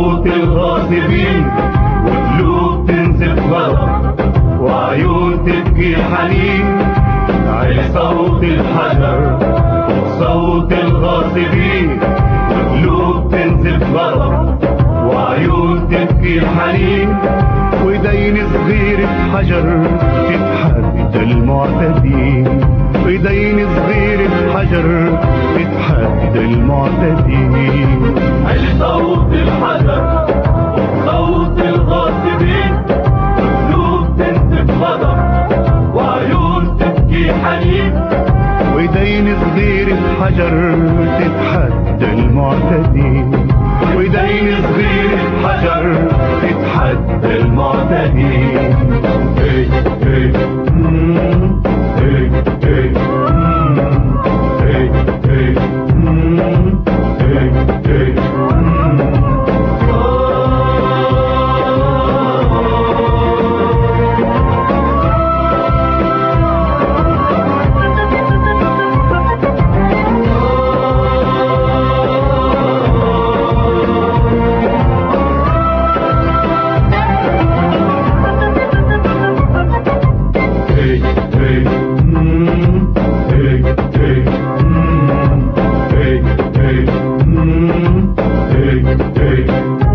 صوت الغاصبين وقلوب تنزف غضب وعيون تبكي حنين عالي صوت الحجر وصوت الغاصبين وقلوب تنزف غضب وعيون تبكي حنين وايدين صغيرة حجر تتحدى المعتدين وايدين صغيرة حجر تتحدى المعتدين عالي صوت الحجر وصوت الغاصبين قلوب تنزف غضب وعيون تبكي حنين وايدين صغيرة حجر تتحدى المعتدين وايدين صغيرة حجر تتحدى المعتدين هي هي مم. هي هي مم. هي هي مم. هي هي هي هي مم. هي هي مم. هي هي مم. هي هي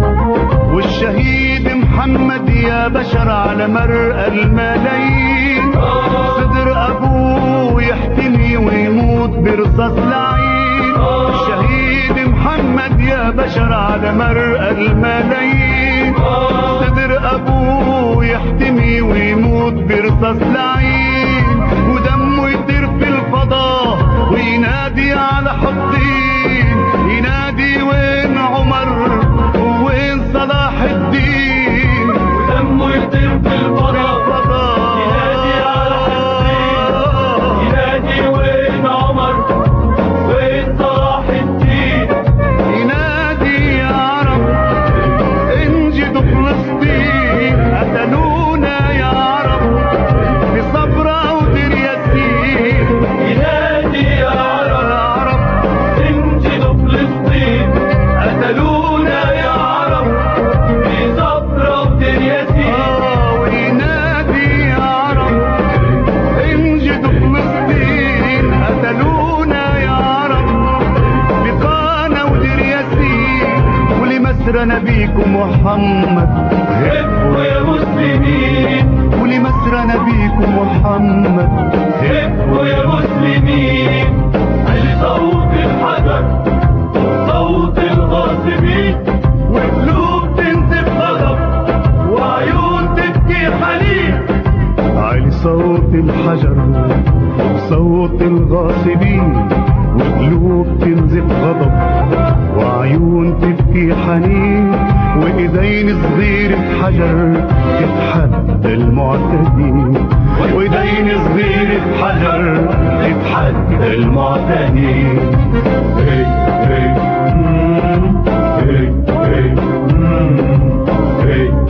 والشهيد محمد يا بشر على مرأى الملايين صدر ابوه يحتمي ويموت برصاص لعين الشهيد محمد يا بشر على مرأى الملايين صدر ابوه يحتمي ويموت برصاص لعين ودمه يطير في الفضاء وينادي على حطين ينادي وين عمر وين صلاح الدين ودمه يطير في الفضاء ينادي على حسين ينادي وين عمر وين صلاح الدين ينادي يا عرب انجدوا فلسطين قتلونا يا عرب في صبرا ودير ياسين ينادي يا عرب يا عرب انجدوا فلسطين قتلونا يا عرب في صبرا ودير ياسين آه وينادي يا عرب انجدوا فلسطين قتلونا يا عرب بقانا ودير ياسين ولمسرى نبيكم محمد هبوا يا مسلمين ولمسرى نبيكم محمد هبوا يا مسلمين علي صوت الحجر صوت الغاصبين وقلوب تنزف غضب وعيون تبكي حنين عالي صوت الحجر وصوت الغاصبين وقلوب تنزف غضب وعيون تبكي حنين وايدين صغيرة حجر تتحدى المعتدين وايدين صغيرة حجر تتحدى المعتدين هي هي مم. هي هي مم. هي